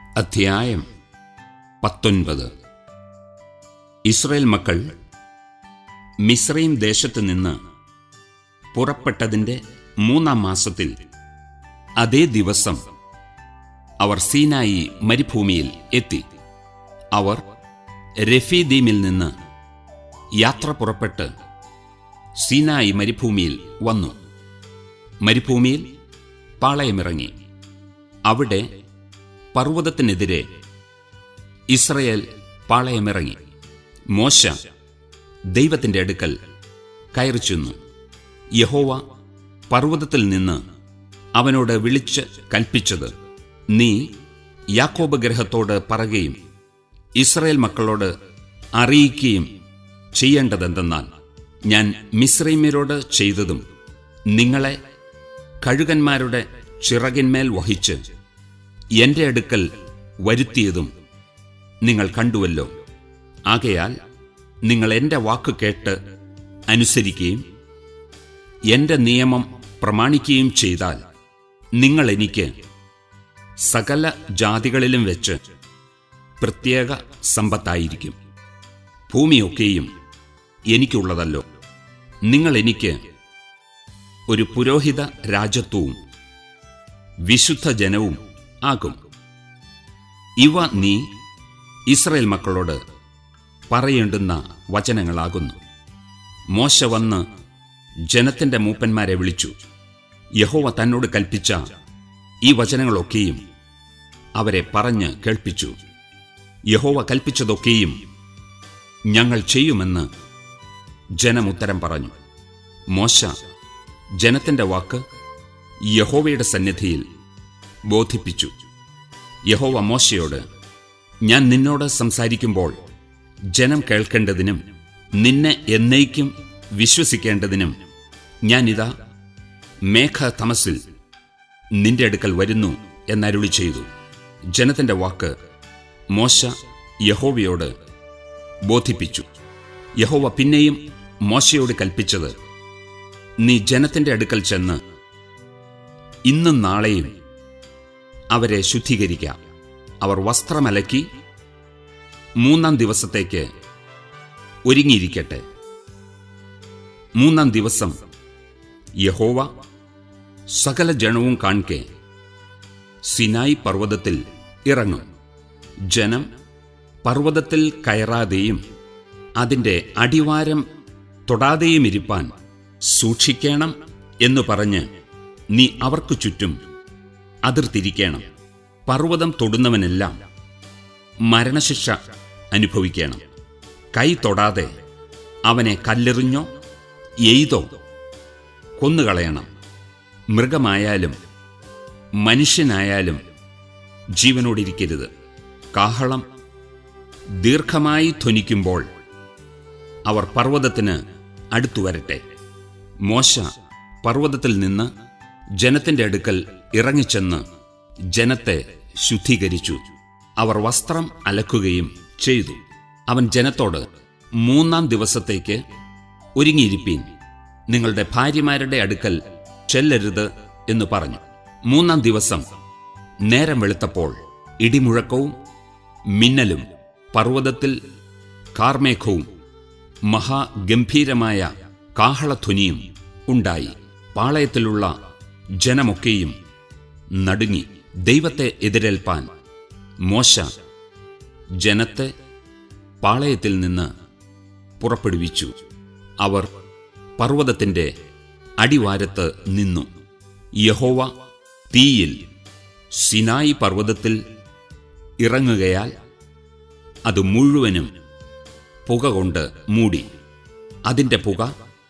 അധ്യായം പത്തൊൻപത് ഇസ്രയേൽ മക്കൾ മിസ്രൈം ദേശത്ത് നിന്ന് പുറപ്പെട്ടതിൻ്റെ മൂന്നാം മാസത്തിൽ അതേ ദിവസം അവർ സീനായി മരുഭൂമിയിൽ എത്തി അവർ രഫീദീമിൽ നിന്ന് യാത്ര പുറപ്പെട്ട് സീനായി മരുഭൂമിയിൽ വന്നു മരുഭൂമിയിൽ പാളയമിറങ്ങി അവിടെ പർവ്വതത്തിനെതിരെ ഇസ്രയേൽ പാളയമിറങ്ങി മോശ ദൈവത്തിന്റെ അടുക്കൽ കയറി ചെന്നു യഹോവ പർവ്വതത്തിൽ നിന്ന് അവനോട് വിളിച്ച് കൽപ്പിച്ചത് നീ യാക്കോബ് ഗ്രഹത്തോട് പറയുകയും ഇസ്രയേൽ മക്കളോട് അറിയിക്കുകയും ചെയ്യേണ്ടതെന്തെന്നാൽ ഞാൻ മിശ്രൈമ്യരോട് ചെയ്തതും നിങ്ങളെ കഴുകന്മാരുടെ ചിറകിന്മേൽ വഹിച്ച് എന്റെ അടുക്കൽ വരുത്തിയതും നിങ്ങൾ കണ്ടുവല്ലോ ആകയാൽ നിങ്ങൾ എന്റെ വാക്ക് കേട്ട് അനുസരിക്കുകയും എന്റെ നിയമം പ്രമാണിക്കുകയും ചെയ്താൽ നിങ്ങൾ എനിക്ക് സകല ജാതികളിലും വെച്ച് പ്രത്യേക സമ്പത്തായിരിക്കും ഭൂമിയൊക്കെയും എനിക്കുള്ളതല്ലോ നിങ്ങൾ എനിക്ക് ഒരു പുരോഹിത രാജ്യത്വവും വിശുദ്ധ ജനവും ആകും ഇവ നീ ഇസ്രയേൽ മക്കളോട് പറയേണ്ടുന്ന വചനങ്ങളാകുന്നു മോശ വന്ന് ജനത്തിന്റെ മൂപ്പന്മാരെ വിളിച്ചു യഹോവ തന്നോട് കൽപ്പിച്ച ഈ വചനങ്ങളൊക്കെയും അവരെ പറഞ്ഞ് കേൾപ്പിച്ചു യഹോവ കൽപ്പിച്ചതൊക്കെയും ഞങ്ങൾ ചെയ്യുമെന്ന് ജനം ഉത്തരം പറഞ്ഞു മോശ ജനത്തിന്റെ വാക്ക് യഹോവയുടെ സന്നിധിയിൽ ബോധിപ്പിച്ചു യഹോവ മോശയോട് ഞാൻ നിന്നോട് സംസാരിക്കുമ്പോൾ ജനം കേൾക്കേണ്ടതിനും നിന്നെ എന്നേക്കും വിശ്വസിക്കേണ്ടതിനും ഞാനിതാ മേഘ തമസിൽ നിന്റെ അടുക്കൽ വരുന്നു എന്നരുളി ചെയ്തു ജനത്തിന്റെ വാക്ക് മോശ യഹോവയോട് ബോധിപ്പിച്ചു യഹോവ പിന്നെയും മോശയോട് കൽപ്പിച്ചത് നീ ജനത്തിന്റെ അടുക്കൽ ചെന്ന് ഇന്നും നാളെയും അവരെ ശുദ്ധീകരിക്കാം അവർ വസ്ത്രമലക്കി മൂന്നാം ദിവസത്തേക്ക് ഒരുങ്ങിയിരിക്കട്ടെ മൂന്നാം ദിവസം യഹോവ സകല ജനവും കാൺകെ സിനായി പർവ്വതത്തിൽ ഇറങ്ങും ജനം പർവ്വതത്തിൽ കയറാതെയും അതിൻ്റെ അടിവാരം തൊടാതെയും ഇരിപ്പാൻ സൂക്ഷിക്കണം എന്നു പറഞ്ഞ് നീ അവർക്കു ചുറ്റും അതിർത്തിരിക്കണം പർവ്വതം തൊടുന്നവനെല്ലാം മരണശിക്ഷ അനുഭവിക്കണം കൈ തൊടാതെ അവനെ കല്ലെറിഞ്ഞോ എയ്തോ കൊന്നുകളയണം മൃഗമായാലും മനുഷ്യനായാലും ജീവനോടിരിക്കരുത് കാഹളം ദീർഘമായി ധ്വനിക്കുമ്പോൾ അവർ പർവ്വതത്തിന് അടുത്തു വരട്ടെ മോശ പർവ്വതത്തിൽ നിന്ന് ജനത്തിന്റെ അടുക്കൽ ഇറങ്ങിച്ചെന്ന് ജനത്തെ ശുദ്ധീകരിച്ചു അവർ വസ്ത്രം അലക്കുകയും ചെയ്തു അവൻ ജനത്തോട് മൂന്നാം ദിവസത്തേക്ക് ഒരുങ്ങിയിരിപ്പീൻ നിങ്ങളുടെ ഭാര്യമാരുടെ അടുക്കൽ ചെല്ലരുത് എന്ന് പറഞ്ഞു മൂന്നാം ദിവസം നേരം വെളുത്തപ്പോൾ ഇടിമുഴക്കവും മിന്നലും പർവ്വതത്തിൽ കാർമേഘവും മഹാഗംഭീരമായ കാഹളധ്വനിയും ഉണ്ടായി പാളയത്തിലുള്ള ജനമൊക്കെയും നടുങ്ങി ദൈവത്തെ എതിരേൽപ്പാൻ മോശ ജനത്തെ പാളയത്തിൽ നിന്ന് പുറപ്പെടുവിച്ചു അവർ പർവ്വതത്തിന്റെ അടിവാരത്ത് നിന്നു യഹോവ തീയിൽ സിനായി പർവ്വതത്തിൽ ഇറങ്ങുകയാൽ അത് മുഴുവനും പുക കൊണ്ട് മൂടി അതിന്റെ പുക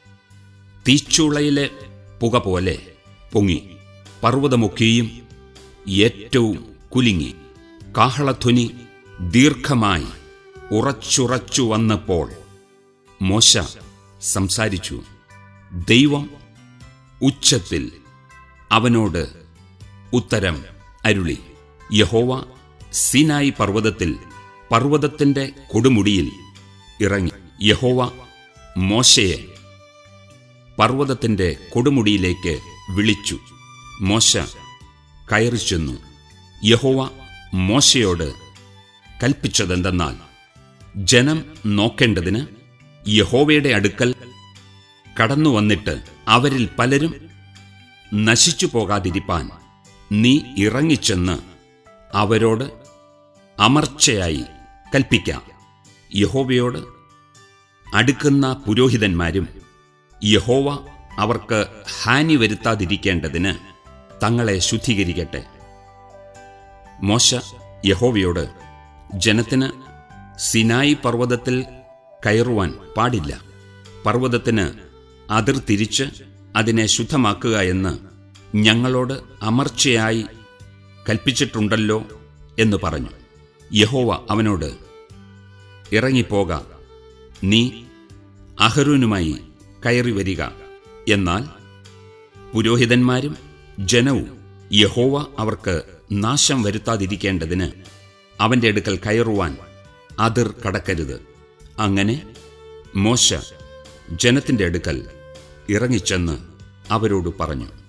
തീച്ചുളയിലെ പുക പോലെ പൊങ്ങി പർവ്വതമൊക്കെയും ഏറ്റവും കുലുങ്ങി കാഹളധ്വനി ദീർഘമായി ഉറച്ചുറച്ചു വന്നപ്പോൾ മോശ സംസാരിച്ചു ദൈവം ഉച്ചത്തിൽ അവനോട് ഉത്തരം അരുളി യഹോവ സീനായി പർവ്വതത്തിൽ പർവ്വതത്തിന്റെ കൊടുമുടിയിൽ ഇറങ്ങി യഹോവ മോശയെ പർവ്വതത്തിന്റെ കൊടുമുടിയിലേക്ക് വിളിച്ചു മോശ കയറി ചെന്നു യഹോവ മോശയോട് കൽപ്പിച്ചതെന്തെന്നാൽ ജനം നോക്കേണ്ടതിന് യഹോവയുടെ അടുക്കൽ കടന്നു വന്നിട്ട് അവരിൽ പലരും നശിച്ചു പോകാതിരിപ്പാൻ നീ ഇറങ്ങിച്ചെന്ന് അവരോട് അമർച്ചയായി കൽപ്പിക്കാം യഹോവയോട് അടുക്കുന്ന പുരോഹിതന്മാരും യഹോവ അവർക്ക് ഹാനി വരുത്താതിരിക്കേണ്ടതിന് തങ്ങളെ ശുദ്ധീകരിക്കട്ടെ മോശ യഹോവയോട് ജനത്തിന് സിനായി പർവ്വതത്തിൽ കയറുവാൻ പാടില്ല പർവ്വതത്തിന് അതിർ തിരിച്ച് അതിനെ ശുദ്ധമാക്കുക എന്ന് ഞങ്ങളോട് അമർച്ചയായി കൽപ്പിച്ചിട്ടുണ്ടല്ലോ എന്ന് പറഞ്ഞു യഹോവ അവനോട് ഇറങ്ങിപ്പോക നീ അഹരോനുമായി കയറി വരിക എന്നാൽ പുരോഹിതന്മാരും ജനവും യഹോവ അവർക്ക് നാശം വരുത്താതിരിക്കേണ്ടതിന് അവന്റെ അടുക്കൽ കയറുവാൻ അതിർ കടക്കരുത് അങ്ങനെ മോശ ജനത്തിന്റെ അടുക്കൽ ഇറങ്ങിച്ചെന്ന് അവരോട് പറഞ്ഞു